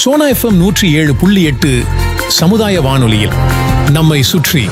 Sona FM நூற்றி ஏழு புள்ளி எட்டு சமுதாய வானொலியில் நம்மை சுற்றி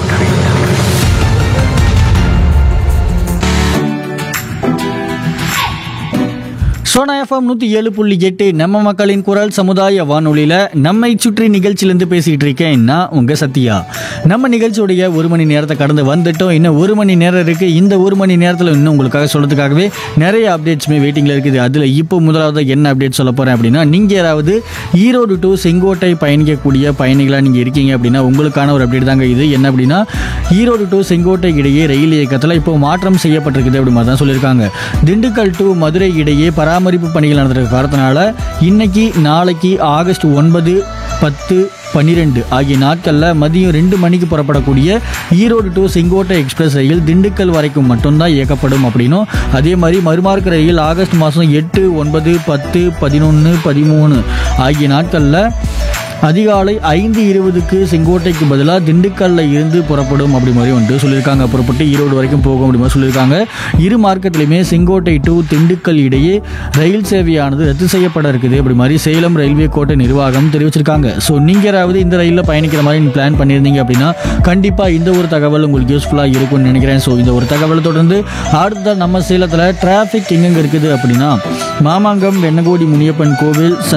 சோனா எஃப்எம் நூற்றி ஏழு புள்ளி எட்டு நம்ம மக்களின் குரல் சமுதாய வானொலியில் நம்மை சுற்றி நிகழ்ச்சியிலேருந்து பேசிக்கிட்டு இருக்கேன் நான் உங்கள் சத்யா நம்ம நிகழ்ச்சியுடைய ஒரு மணி நேரத்தை கடந்து வந்துட்டோம் இன்னும் ஒரு மணி நேரம் இருக்குது இந்த ஒரு மணி நேரத்தில் இன்னும் உங்களுக்காக சொல்கிறதுக்காகவே நிறைய அப்டேட்ஸுமே வெயிட்டிங்கில் இருக்குது அதில் இப்போ முதலாவது என்ன அப்டேட் சொல்ல போகிறேன் அப்படின்னா நீங்கள் யாராவது ஈரோடு டு செங்கோட்டை பயணிக்கக்கூடிய பயணிகளாக நீங்கள் இருக்கீங்க அப்படின்னா உங்களுக்கான ஒரு அப்டேட் தாங்க இது என்ன அப்படின்னா ஈரோடு டு செங்கோட்டை இடையே ரயில் இயக்கத்தில் இப்போ மாற்றம் செய்யப்பட்டிருக்குது அப்படி மாதிரி தான் சொல்லியிருக்காங்க திண்டுக்கல் டு மதுரை இடையே பராமரிப்பு பணிகள் நடந்திருக்க காரணத்தினால இன்னைக்கு நாளைக்கு ஆகஸ்ட் ஒன்பது பத்து பன்னிரெண்டு ஆகிய நாட்களில் மதியம் ரெண்டு மணிக்கு புறப்படக்கூடிய Erode to Sengottai express rail Dindigul வரைக்கும் மட்டும்தான் இயக்கப்படும் அப்படின்னும் அதே மாதிரி மறுமார்க்க ரயில் ஆகஸ்ட் மாதம் எட்டு ஒன்பது பத்து பதினொன்று பதிமூணு ஆகிய நாட்களில் அதிகாலை ஐந்து இருபதுக்கு செங்கோட்டைக்கு பதிலாக திண்டுக்கல்ல இருந்து புறப்படும் அப்படி மாதிரி வந்துட்டு சொல்லியிருக்காங்க புறப்பட்டு ஈரோடு வரைக்கும் போகும் அப்படி மாதிரி சொல்லியிருக்காங்க இரு மார்க்கெட்லையுமே செங்கோட்டை டு திண்டுக்கல் இடையே ரயில் சேவையானது ரத்து செய்யப்பட இருக்குது அப்படி மாதிரி சேலம் ரயில்வே கோட்டை நிர்வாகம் தெரிவிச்சிருக்காங்க ஸோ நீங்கள் யாராவது இந்த ரயிலில் பயணிக்கிற மாதிரி நீங்கள் பிளான் பண்ணியிருந்தீங்க அப்படின்னா கண்டிப்பாக இந்த ஒரு தகவல் உங்களுக்கு யூஸ்ஃபுல்லாக இருக்கும்னு நினைக்கிறேன் ஸோ இந்த ஒரு தகவலை தொடர்ந்து அடுத்த நம்ம சேலத்தில் டிராஃபிக் எங்கெங்கே இருக்குது அப்படின்னா மாமாங்கம் வெண்ணகோடி முனியப்பன் கோவில்